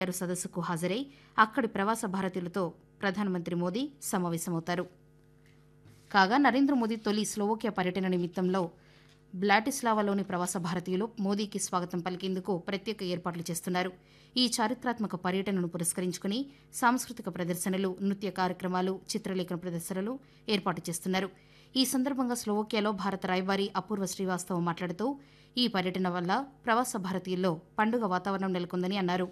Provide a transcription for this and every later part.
గారు సదస్సుకు హాజరై అక్కడి ప్రవాస భారతీయులతో ప్రధానమంత్రి మోదీ సమావేశమవుతారు కాగా నరేంద్ర మోదీ తొలి స్లోవోకియా పర్యటన నిమిత్తంలో బ్లాటిస్లావాలోని ప్రవాస భారతీయులు మోదీకి స్వాగతం పలికేందుకు ప్రత్యేక ఏర్పాట్లు చేస్తున్నారు ఈ చారిత్రాత్మక పర్యటనను పురస్కరించుకుని సాంస్కృతిక ప్రదర్శనలు నృత్య కార్యక్రమాలు చిత్రలేఖన ప్రదర్శనలు ఏర్పాటు చేస్తున్నారు ఈ సందర్భంగా స్లోవోకియాలో భారత రాయబారి అపూర్వ శ్రీవాస్తవ మాట్లాడుతూ ఈ పర్యటన వల్ల ప్రవాస భారతీయుల్లో పండుగ వాతావరణం నెలకొందని అన్నారు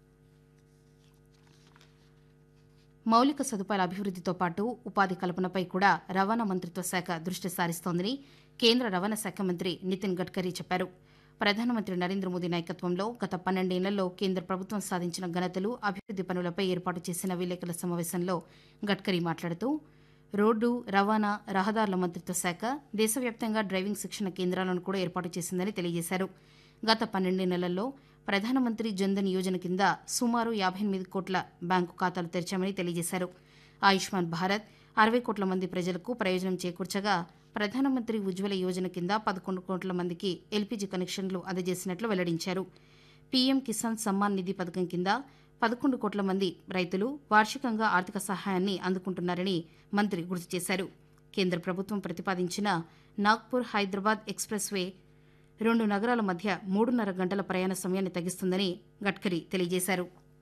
మౌలిక సదుపాయాల అభివృద్దితో పాటు ఉపాధి కల్పనపై కూడా రవాణా మంత్రిత్వ శాఖ దృష్టి సారిస్తోందని కేంద్ర రవాణా శాఖ మంత్రి నితిన్ గడ్కరీ చెప్పారు ప్రధానమంత్రి నరేంద్ర మోదీ నాయకత్వంలో గత పన్నెండేళ్లలో కేంద్ర ప్రభుత్వం సాధించిన ఘనతలు అభివృద్ది పనులపై ఏర్పాటు చేసిన విలేకరుల సమావేశంలో గడ్కరీ మాట్లాడుతూ రోడ్డు రవాణా రహదారుల మంత్రిత్వ శాఖ దేశవ్యాప్తంగా డ్రైవింగ్ శిక్షణ కేంద్రాలను కూడా ఏర్పాటు చేసిందని తెలియజేశారు గత పన్నెండు నెలల్లో ప్రధానమంత్రి జన్ధన్ యోజన కింద సుమారు యాభై ఎనిమిది కోట్ల బ్యాంకు ఖాతాలు తెరిచామని తెలియజేశారు ఆయుష్మాన్ భారత్ అరవై కోట్ల మంది ప్రజలకు ప్రయోజనం చేకూర్చగా ప్రధానమంత్రి ఉజ్వల యోజన కింద పదకొండు కోట్ల మందికి ఎల్పీజీ కనెక్షన్లు అందజేసినట్లు వెల్లడించారు పీఎం కిసాన్ సమ్మాన్ నిధి పథకం కింద పదకొండు కోట్ల మంది రైతులు వార్షికంగా ఆర్థిక సహాయాన్ని అందుకుంటున్నారని మంత్రి గుర్తు చేశారు కేంద్ర ప్రభుత్వం ప్రతిపాదించిన నాగ్పూర్ హైదరాబాద్ ఎక్స్ప్రెస్ వే రెండు నగరాల మధ్య మూడున్నర గంటల ప్రయాణ సమయాన్ని తగ్గిస్తుందని గడ్కరీ తెలియజేశారు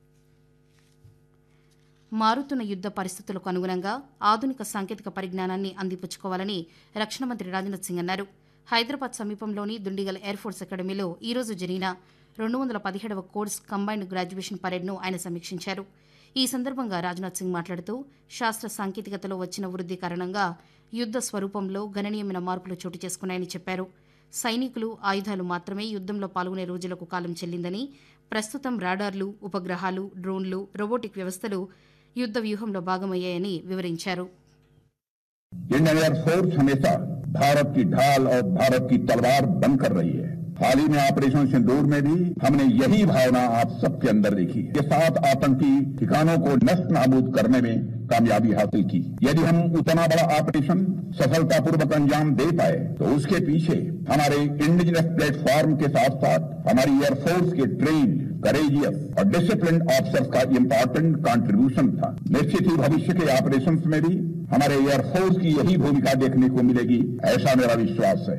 మారుతున్న యుద్ద పరిస్థితులకు అనుగుణంగా ఆధునిక సాంకేతిక పరిజ్ఞానాన్ని అందిపుచ్చుకోవాలని రక్షణ మంత్రి రాజ్నాథ్ సింగ్ అన్నారు హైదరాబాద్ సమీపంలోని దుండిగల్ ఎయిర్ ఫోర్స్ అకాడమీలో ఈ రోజు జరిగిన రెండు వందల పదిహేడవ కోర్స్ కంబైన్డ్ గ్రాడ్యుయేషన్ పరేడ్ను ఆయన సమీక్షించారు ఈ సందర్భంగా రాజ్నాథ్ సింగ్ మాట్లాడుతూ శాస్త్ర సాంకేతికతలో వచ్చిన వృద్ధి కారణంగా యుద్ద స్వరూపంలో గణనీయమైన మార్పులు చోటు చేసుకున్నాయని చెప్పారు సైనికులు ఆయుధాలు మాత్రమే యుద్దంలో పాల్గొనే రోజులకు కాలం చెల్లిందని ప్రస్తుతం రాడార్లు ఉపగ్రహాలు డ్రోన్లు రోబోటిక్ వ్యవస్థలు యుద్ద వ్యూహంలో భాగమయ్యాయని వివరించారు इंडियन एयरफोर्स हमेशा भारत की ढाल और भारत की तलवार बनकर रही है हाल ही में ऑपरेशन सिंदूर में भी हमने यही भावना आप सबके अंदर देखी है ये सात आतंकी ठिकानों को नष्ट नाबूद करने में कामयाबी हासिल की यदि हम उतना बड़ा ऑपरेशन सफलतापूर्वक अंजाम दे पाए तो उसके पीछे हमारे इंडिजिनस प्लेटफॉर्म के साथ साथ हमारी एयरफोर्स के ट्रेन करेजियस और डिसिप्लिन ऑफिसर्स का इम्पोर्टेंट कंट्रीब्यूशन था निश्चित ही भविष्य के ऑपरेशंस में भी हमारे एयरफोर्स की यही भूमिका देखने को मिलेगी ऐसा मेरा विश्वास है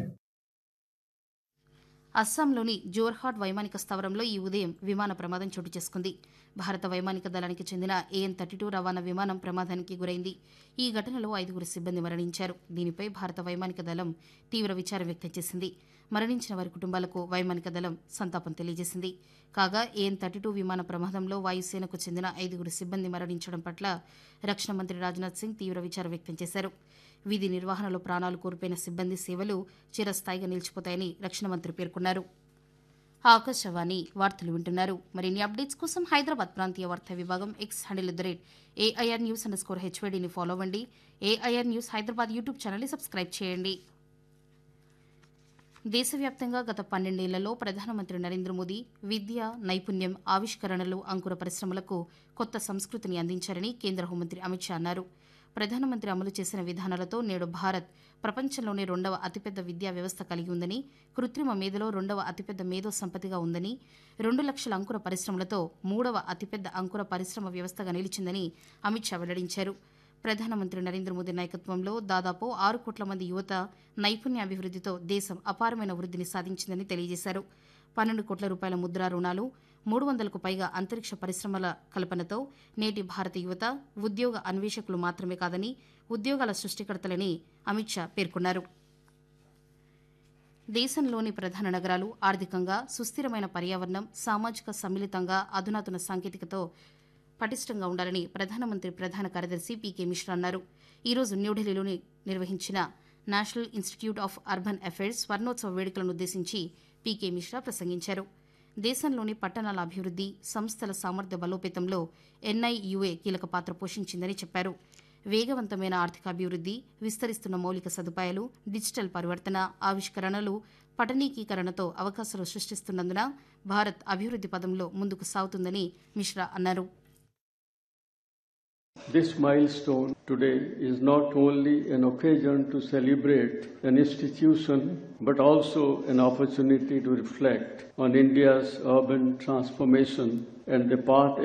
అస్సాంలోని జోర్హాట్ వైమానిక స్థావరంలో ఈ ఉదయం విమాన ప్రమాదం చోటు చేసుకుంది భారత వైమానిక దళానికి చెందిన ఏఎన్ థర్టీ టూ రవాణా విమానం ప్రమాదానికి గురైంది ఈ ఘటనలో ఐదుగురు సిబ్బంది మరణించారు దీనిపై భారత వైమానిక దళం తీవ్ర విచారం వ్యక్తం చేసింది మరణించిన వారి కుటుంబాలకు వైమానిక దళం సంతాపం తెలియజేసింది కాగా ఏఎన్ థర్టీ టూ విమాన ప్రమాదంలో వాయుసేనకు చెందిన ఐదుగురు సిబ్బంది మరణించడం పట్ల రక్షణ మంత్రి రాజ్నాథ్ సింగ్ తీవ్ర విచారం వ్యక్తం చేశారు విధి నిర్వహణలో ప్రాణాలు కోల్పోయిన సిబ్బంది సేవలు చిరస్థాయిగా నిలిచిపోతాయని రక్షణ మంత్రి పేర్కొన్నారు ఆకాశవాణి వార్తలు వింటున్నారు మరిన్ని అప్డేట్స్ కోసం హైదరాబాద్ ప్రాంతీయ వార్తా విభాగం X handle the rate AIR news underscore హెచ్వైడీని ఫాలో అవ్వండి ఏఐఆర్ న్యూస్ హైదరాబాద్ యూట్యూబ్ ఛానల్ని సబ్స్క్రైబ్ చేయండి దేశవ్యాప్తంగా గత పన్నెండేళ్లలో ప్రధానమంత్రి నరేంద్ర మోదీ విద్య నైపుణ్యం ఆవిష్కరణలు అంకుర పరిశ్రమలకు కొత్త సంస్కృతిని అందించారని కేంద్ర హోంమంత్రి అమిత్ షా అన్నారు ప్రధానమంత్రి అమలు చేసిన విధానాలతో నేడు భారత్ ప్రపంచంలోనే రెండవ అతిపెద్ద విద్యా వ్యవస్థ కలిగి ఉందని కృత్రిమ మేధలో రెండవ అతిపెద్ద మేధో సంపత్తిగా ఉందని రెండు లక్షల అంకుర పరిశ్రమలతో మూడవ అతిపెద్ద అంకుర పరిశ్రమ వ్యవస్థగా నిలిచిందని అమిత్ షా వెల్లడించారు ప్రధానమంత్రి నరేంద్ర మోదీ నాయకత్వంలో దాదాపు ఆరు కోట్ల మంది యువత నైపుణ్యాభివృద్దితో దేశం అపారమైన వృద్ధిని సాధించిందని తెలియజేశారు పన్నెండు కోట్ల రూపాయల ముద్రా రుణాలు మూడు వందలకు పైగా అంతరిక్ష పరిశ్రమల కల్పనతో నేటి భారత యువత ఉద్యోగ అన్వేషకులు మాత్రమే కాదని ఉద్యోగాల సృష్టికర్తలని అమిత్ షా పేర్కొన్నారు దేశంలోని ప్రధాన నగరాలు ఆర్థికంగా సుస్థిరమైన పర్యావరణం సామాజిక సమ్మిళితంగా అధునాతన సాంకేతికతో పటిష్టంగా ఉండాలని ప్రధానమంత్రి ప్రధాన కార్యదర్శి పీకే మిశ్రా అన్నారు ఈరోజు న్యూఢిల్లీలోని నిర్వహించిన national institute of urban affairs స్వర్ణోత్సవ వేడుకలను ఉద్దేశించి పీకే మిశ్రా ప్రసంగించారు దేశంలోని పట్టణాల అభివృద్ది సంస్థల సామర్థ్య బలోపేతంలో ఎన్ఐయుఏ కీలక పాత్ర పోషించిందని చెప్పారు వేగవంతమైన ఆర్థికాభివృద్ది విస్తరిస్తున్న మౌలిక సదుపాయాలు డిజిటల్ పరివర్తన ఆవిష్కరణలు పట్టణీకీకరణతో అవకాశాలు సృష్టిస్తున్నందున భారత్ అభివృద్ది పదంలో ముందుకు సాగుతుందని మిశ్రా అన్నారు This milestone Today is not only an occasion to celebrate an institution, but also an opportunity to reflect on India's urban transformation and the part